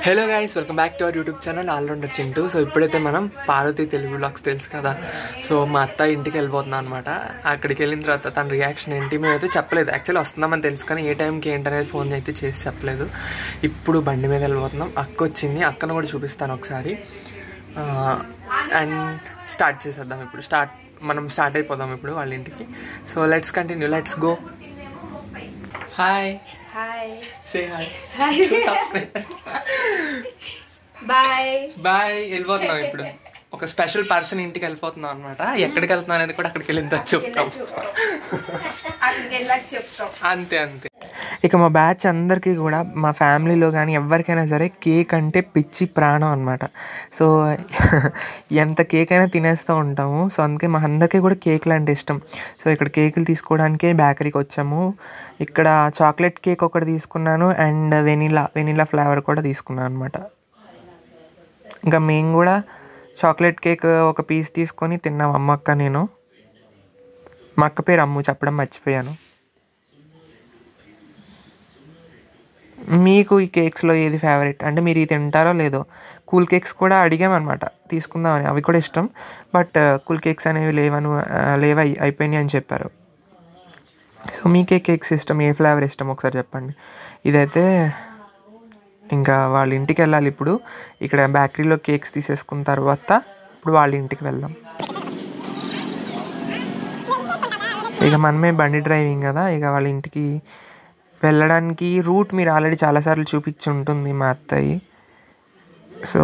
Hello guys welcome back to our YouTube channel all rounder Chintu so ఇప్పుడైతే మనం Parvati Telugu blogs తెలుసు కదా సో మా అత్త ఇంటికి వెళ్ళిపోతున్నాం అనమాట అక్కడికి వెళ్ళిన తర్వాత తన రియాక్షన్ ఏంటి మేమైతే చెప్పలేదు యాక్చువల్లీ వస్తున్నామని తెలుసు కానీ ఏ టైంకి ఏంటనేది ఫోన్ అయితే చేసి చెప్పలేదు ఇప్పుడు బండి మీద వెళ్ళిపోతున్నాం అక్క వచ్చింది అక్కను కూడా చూపిస్తాను ఒకసారి అండ్ స్టార్ట్ చేసేద్దాం ఇప్పుడు స్టార్ట్ మనం స్టార్ట్ అయిపోదాం ఇప్పుడు వాళ్ళ ఇంటికి so let's continue let's go hi hi say hi bye bye వెళ్ళిపోతున్నాం ఇప్పుడు ఒక స్పెషల్ పర్సన్ ఇంటికి వెళ్ళిపోతున్నాం అనమాట ఎక్కడికి వెళ్తున్నాం అనేది కూడా అక్కడికి వెళ్ళిన తర్వాత చెప్తాం అక్కడికి వెళ్ళాక చెప్తాం అంతే అంతే ఇక మా బ్యాచ్ అందరికీ కూడా మా ఫ్యామిలీలో కానీ ఎవరికైనా సరే కేక్ అంటే పిచ్చి ప్రాణం అనమాట సో ఎంత కేక్ అయినా తినేస్తూ ఉంటాము సో అందుకే మా అందరికీ కూడా కేక్లు అంటే ఇష్టం సో ఇక్కడ కేకులు తీసుకోవడానికే బేకరీకి వచ్చాము ఇక్కడ చాక్లెట్ కేక్ ఒకటి తీసుకున్నాను అండ్ వెనిలా వెనిలా ఫ్లేవర్ కూడా తీసుకున్నాను అనమాట ఇంకా మేము కూడా చాక్లెట్ కేక్ ఒక పీస్ తీసుకొని తిన్నాం అమ్మ అక్క నేను మా అక్క పేరు అమ్ము చెప్పడం మర్చిపోయాను మీకు ఈ కేక్స్లో ఏది ఫేవరెట్ అంటే మీరు ఇది తింటారో లేదో కూల్ కేక్స్ కూడా అడిగామన్నమాట తీసుకుందామని అవి కూడా ఇష్టం బట్ కూల్ కేక్స్ అనేవి లేవను ఆ, లేవు అయి- అయిపోయినాయి అని చెప్పారు సో మీకే కేక్స్ ఇష్టం ఏ ఫ్లేవర్ ఇష్టం ఒకసారి చెప్పండి ఇదైతే ఇంకా వాళ్ళ ఇంటికి వెళ్ళాలి ఇప్పుడు ఇక్కడ బేకరీలో కేక్స్ తీసేసుకున్న తర్వాత ఇప్పుడు వాళ్ళ ఇంటికి వెళ్దాం ఇక మనమే బండి డ్రైవింగ్ కదా ఇక వాళ్ళ ఇంటికి వెళ్ళడానికి రూట్ మీరు ఆల్రెడీ చాలాసార్లు చూపించి ఉంటుంది మా అత్తయ్య సో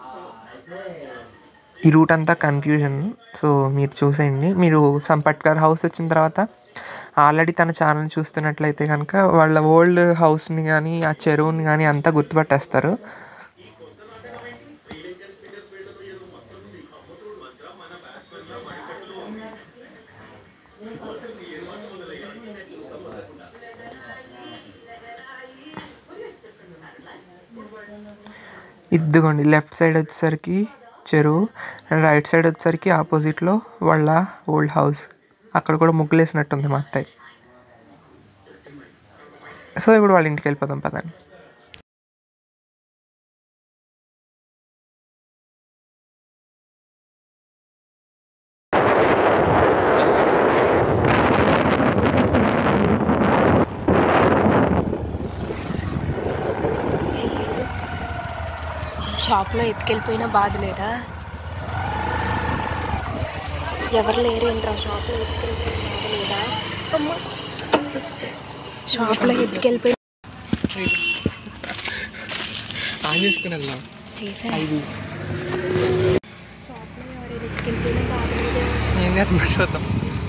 ఈ రూట్ అంతా కన్ఫ్యూజన్ సో మీరు చూసేయండి మీరు సంపట్కర్ హౌస్ వచ్చిన తర్వాత ఆల్రెడీ తన ఛానల్ చూస్తున్నట్లయితే కనుక వాళ్ళ ఓల్డ్ హౌస్ని కానీ ఆ చెరువుని కానీ అంతా గుర్తుపట్టేస్తారు ఇదిగోండి లెఫ్ట్ సైడ్ వచ్చేసరికి చెరువు అండ్ రైట్ సైడ్ వచ్చేసరికి ఆపోజిట్లో వాళ్ళ ఓల్డ్ హౌస్ అక్కడ కూడా ముగ్గులు వేసినట్టుంది మా అత్తయ్య సో ఇప్పుడు వాళ్ళ ఇంటికి వెళ్ళిపోదాం పదండి షాప్లో ఎత్తుకెళ్ళిపోయినా బాధ లేదా ఎవరు లేరేంట్రా షాప్లో ఎత్తుకెళ్ళిపోయినా బాధ లేదా అమ్మా. షాప్లో ఎత్తుకెళ్ళిపోయి ఆన్ చేసుకుని వెళ్దాం చేశా ఐదు షాప్లో ఎవరైనా ఎత్తుకెళ్ళిపోయినా బాధ లేదా ఏం చేస్తున్నా చూద్దాం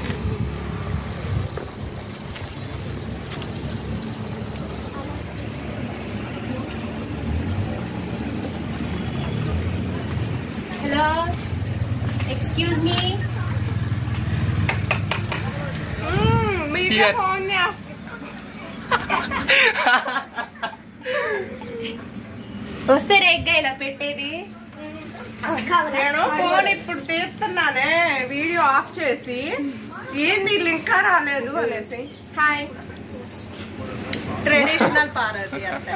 హలో ఎక్స్క్యూజ్ మీ Here. వస్తే రేగ్గా ఇలా పెట్టేది నేను ఫోన్ ఇప్పుడు తీస్తున్నానే వీడియో ఆఫ్ చేసి ఏంది లింక్ రాలేదు అనేసి హాయ్ ట్రెడిషనల్ పార్వతి అంతే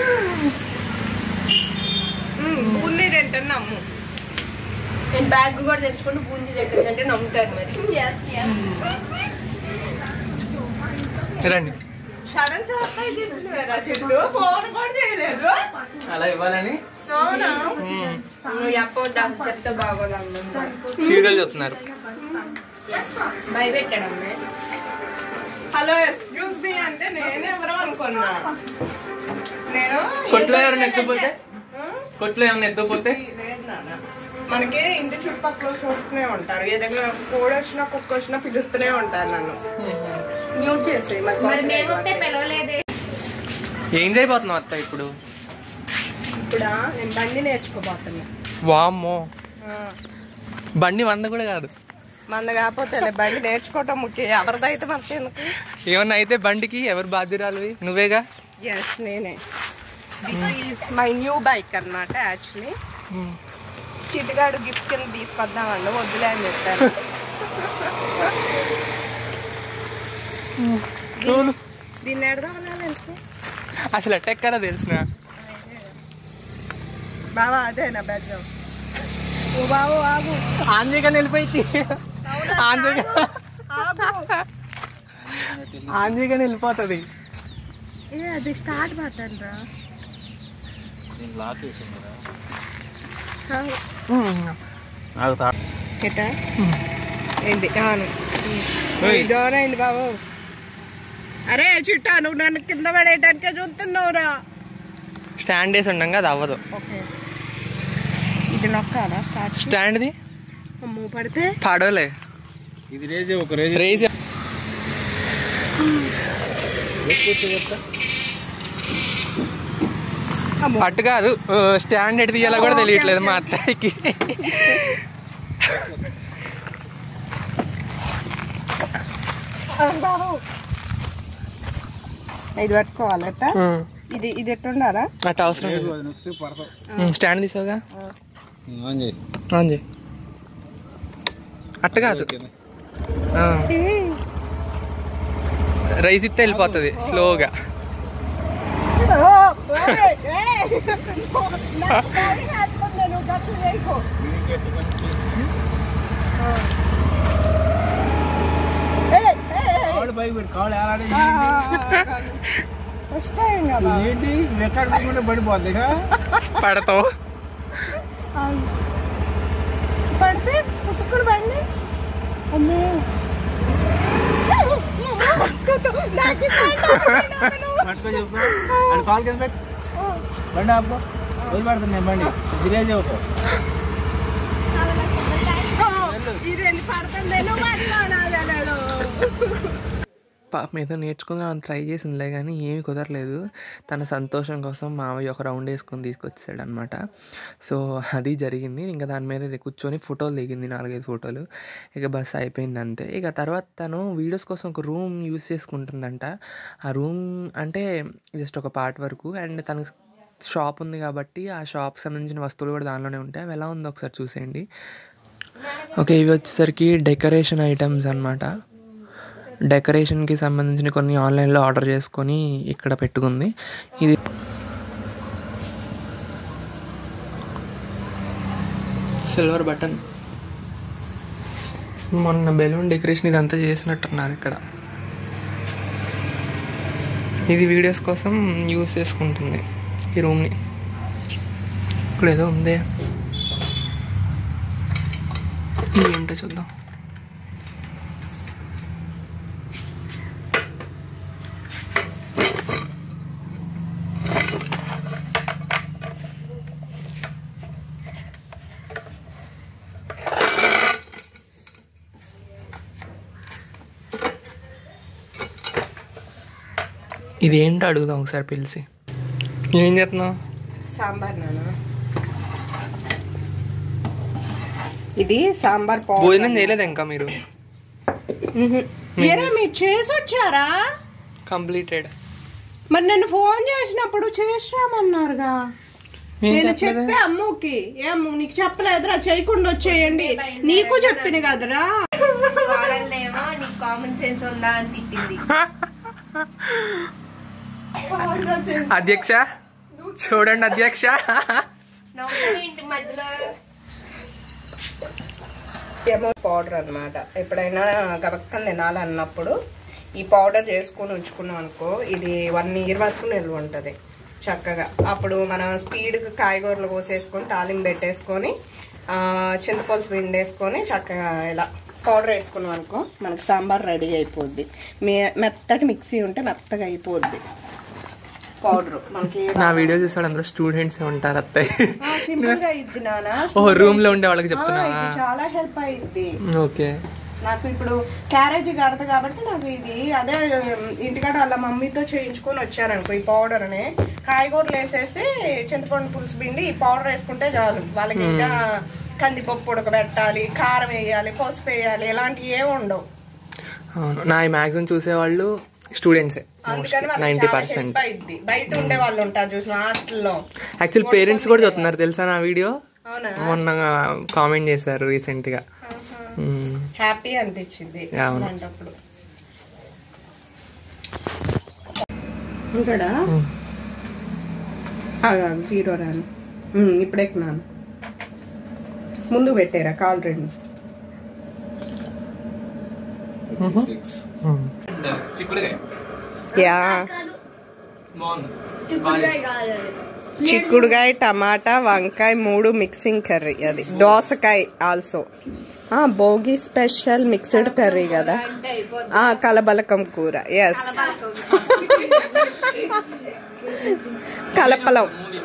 మ్మ్, బూందీ తింటున్నాము నేను బ్యాగ్ కూడా తెచ్చుకుంటూ బూందీ దగ్గర అంటే నమ్ముతారు మరి రండి సడన్ సర్ప్రైజ్ ఇచ్చినవేరా చెట్టు ఫోన్ కూడా చేయలేదు అలా ఇవ్వాలని అవునా నువ్వు చెప్పవద్దా చెప్తే బాగోదమ్మా సీరియల్ చూస్తున్నారు భయపెట్టాడు హలో ఎక్స్క్యూజ్ మీ అంటే నేనెవరో అనుకున్నా నేను కొట్లో ఏదో ఎవరైనా ఎత్తుపోతే ఆ? కొట్లో ఏమైనా ఎత్తుపోతే లేదు నాన్న. మనకి ఇంటి చుట్టుపక్కల చూస్తూనే ఉంటారు ఏదైనా కోడి వచ్చినా కుక్క వచ్చినా పిలుస్తూనే ఉంటారు నన్ను మ్యూట్ చేసి మరి మేమొస్తే పిలవలేదే ఏం చేయబోతున్నావు అత్త ఇప్పుడు ఇప్పుడు నేను బండి నేర్చుకోబోతున్నా వామ్మో ఆ, బండి వంద కూడా కాదు మంద కాకపోతే బండి నేర్చుకోవటం ముఖ్యం ఎవరిదైతే మనకి ఎందుకు ఏమన్నా అయితే బండికి ఎవరు బాధ్యురాలువి నువ్వేగా ఎస్ నేనే this is my new bike అన్నమాట యాక్చువల్లీ చిటిగాడు గిఫ్ట్ కింద తీసుకొద్దామండి వద్దులే అని చెప్పాను దీన్ని ఎడదామన్నా తెలుసు అసలు ఎట్టెక్కరా తెలిసిన బావా అదేనా బెడ్రూమ్ ఓ బావు ఆగు ఆంజీగా వెళ్ళిపోయింది ఆంజీగా ఆగు ఆంజీగా వెళ్ళిపోతుంది ఏ అది స్టార్ట్ బటన్ రా లాక్ వేసి ఉన్నారా ఉమ్. నాకు తా ఎట్టా ఏంటి అవును ఓయ్. దూరం అయింది బాబు అరే చుట్టా నువ్వు నన్ను కింద పడేయటానికే చూస్తున్నావురా స్టాండ్ వేసి ఉండం కదా అవ్వదు ఓకే ఇది నొక్కాలా స్టార్ట్ స్టాండ్ది అమ్మో పడితే పడవలే ఇది రేజే ఒక రేజే రేజ్ అమ్మో పట్టు కాదు స్టాండ్ ఎటు తీయాలో కూడా తెలియట్లేదు మా అత్తయ్యకి ఆ, బాబు ఇది పట్టుకోవాలట ఉమ్. ఇది ఇది ఎట్టుండారా అట్ట అవసరం లేదు అది నొక్కితే పడతావు ఉమ్, స్టాండ్ తీసావుగా ఆన్ చేయి ఆన్ చేయి అట్ట కాదు ఆ. రైస్ ఇస్తే వెళ్ళిపోతుంది స్లోగా కాళ్ళు పైకి పెట్టి కాళ్ళు ఏలాడే వస్తాయి కదా ఏంటి నువ్వు ఎక్కడ పెట్టుకుంటే పడిపోద్ది ఇక పడతావు పడితే పుసుకుడు బండి అమ్మో నాకు మర్చిపోయి చెప్తా అని కాల్ కింద పెట్టు బండి ఆపు వదిలి పెడుతుంది నేను బండి ఇది రేజే ఒక ఇది వెళ్ళి పడుతుంది నువ్వు మాట్లాడాడు పాపం ఏదో నేర్చుకుందాం ట్రై చేసిందిలే కానీ ఏమీ కుదరలేదు తన సంతోషం కోసం మావయ్య ఒక రౌండ్ వేసుకొని తీసుకొచ్చాడు అనమాట సో అది జరిగింది ఇంకా దాని మీద ఇది కూర్చొని ఫోటోలు దిగింది నాలుగైదు ఫోటోలు ఇక బస్ అయిపోయింది అంతే ఇక తర్వాత తను వీడియోస్ కోసం ఒక రూమ్ యూస్ చేసుకుంటుందంట ఆ రూమ్ అంటే జస్ట్ ఒక పార్ట్ వరకు అండ్ తనకు షాప్ ఉంది కాబట్టి ఆ షాప్ సంబంధించిన వస్తువులు కూడా దానిలోనే ఉంటాయి అవి ఎలా ఉందో ఒకసారి చూసేయండి ఓకే ఇవి వచ్చేసరికి డెకరేషన్ ఐటమ్స్ అనమాట డెకరేషన్కి సంబంధించిన కొన్ని ఆన్లైన్లో ఆర్డర్ చేసుకొని ఇక్కడ పెట్టుకుంది ఇది సిల్వర్ బటన్ మొన్న బెలూన్ డెకరేషన్ ఇదంతా చేసినట్టున్నారు ఇక్కడ ఇది వీడియోస్ కోసం యూస్ చేసుకుంటుంది ఈ రూమ్ని ఇప్పుడు ఏదో ఉంది ఇది ఏంటో చూద్దాం ఇది ఏంటో అడుగుదాం ఒకసారి పిలిచి ఏం చేస్తున్నావు సాంబార్ నాన్న ఇది సాంబార్ పౌడర్ భోజనం చేయలేదు ఇంకా మీరు ఏరా మీరు చేసి వచ్చారా కంప్లీటెడ్ మరి నన్ను ఫోన్ చేసినప్పుడు చేసిరామన్నారుగా ఏం నేను చెప్పలేదా? చెప్పే అమ్ముకి ఏమో నీకు చెప్పలేదురా చేయకుండా వచ్చేయండి నీకు చెప్పిన కదరా వాళ్ళేమో నీకు కామన్ సెన్స్ ఉందా అని తిట్టింది అధ్యక్ష చూడండి అధ్యక్ష నవ్వుతావు ఇంటి మధ్యలో ఏమో పౌడర్ అన్నమాట ఎప్పుడైనా గబక్కలు తినాలన్నప్పుడు ఈ పౌడర్ చేసుకొని ఉంచుకున్నాం అనుకో ఇది వన్ ఇయర్ వరకు నిల్వ ఉంటుంది చక్కగా అప్పుడు మనం స్పీడ్గా కాయగూరలు కోసేసుకొని తాలింపు పెట్టేసుకొని ఆ, చింతపులుసు పిండేసుకొని చక్కగా ఇలా పౌడర్ వేసుకున్నాం అనుకో మనకి సాంబార్ రెడీ అయిపోద్ది మీ మెత్తటి మిక్సీ ఉంటే మెత్తగా అయిపోద్ది పౌడర్ మనకి నా వీడియో చూసాడు అందరూ స్టూడెంట్స్ ఉంటారు అత్తయ్య సింపుల్ గా ఇద్ది నానా ఓ రూమ్ లో ఉండే వాళ్ళకి ఆ, చెప్తున్నావా ఇది చాలా హెల్ప్ అయ్యిద్ది ఓకే నాకు ఇప్పుడు క్యారేజ్ కడతా కాబట్టి నాకు ఇది అదే ఉమ్, ఇంటికాడ వాళ్ళ మమ్మీతో చేయించుకొని వచ్చారనుకో ఈ పౌడర్ ని కాయగూరలు వేసేసి చింతపండు పులుసు పిండి ఈ పౌడర్ వేసుకుంటే చాలు వాళ్ళకి ఇంకా కందిపప్పు ఉడకబెట్టాలి కారం వేయాలి పసుపు వేయాలి ఇలాంటివి ఏమి ఉండవు అవును నా ఈ మ్యాక్సిమం చూసేవాళ్ళు స్టూడెంట్సే అందుకని వాళ్ళకి నైంటీ చాలా పర్సెంట్ హెల్ప్ అయింది బయట ఉండే వాళ్ళు ఉంటారు చూసిన హాస్టల్లో యాక్చువల్ పేరెంట్స్ కూడా చూస్తున్నారు తెలుసా నా వీడియో అవునా మొన్న కామెంట్ చేశారు రీసెంట్ గా మ్మ్. హ్యాపీ అనిపించింది అవును. అలాంటప్పుడు ఇక్కడ మ్మ్. జీరో రాను ఉమ్, ఇప్పుడు ఎక్కున్నాను ముందు పెట్టారా కాల్ రెండు సిక్స్ చిక్కుడుగా యా బాగుంది చిక్కుడుకాయ టమాటా వంకాయ మూడు మిక్సింగ్ కర్రీ అది దోసకాయ also Bhogi special mixed curry కదా ఆ, కలబలకం కూర ఎస్ కలపలం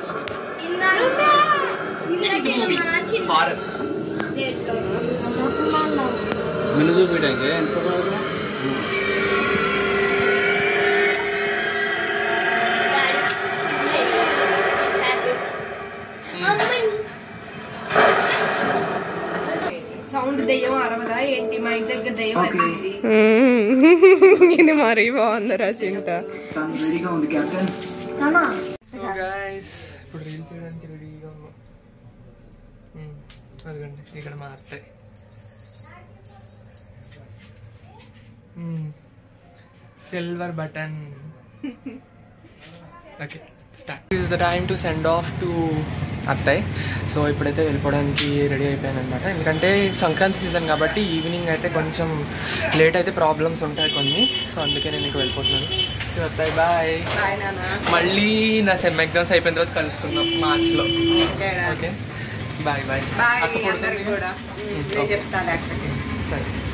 మెను చూపించడానికి ఎంత బాగా సౌండ్ దెయ్యం అరవదా ఏంటి మా ఇంటి దగ్గర దెయ్యం వచ్చింది ఇది మరీ బాగుంది రచింత రెడీగా ఉంది కెప్టెన్ సో గైస్ ఇప్పుడు రీల్స్ చేయడానికి రెడీగా ఉన్నాం మ్మ్. అదిగోండి ఇక్కడ మా అత్తయ్య silver button okay start is the time to send off to అత్తయ్య సో ఇప్పుడైతే వెళ్ళిపోవడానికి రెడీ అయిపోయాను అనమాట ఎందుకంటే సంక్రాంతి సీజన్ కాబట్టి ఈవినింగ్ అయితే కొంచెం లేట్ అయితే ప్రాబ్లమ్స్ ఉంటాయి కొన్ని సో అందుకే నేను ఇంకా వెళ్ళిపోతున్నాను సో అత్తయ్య బాయ్ మళ్ళీ నా సెమ్ ఎగ్జామ్స్ అయిపోయిన తర్వాత కలుసుకుందాం మార్చ్లో ఓకే బాయ్ బాయ్ బాయ్ మీ అందరికి కూడా నేను చెప్తాను అక్కడికి సరే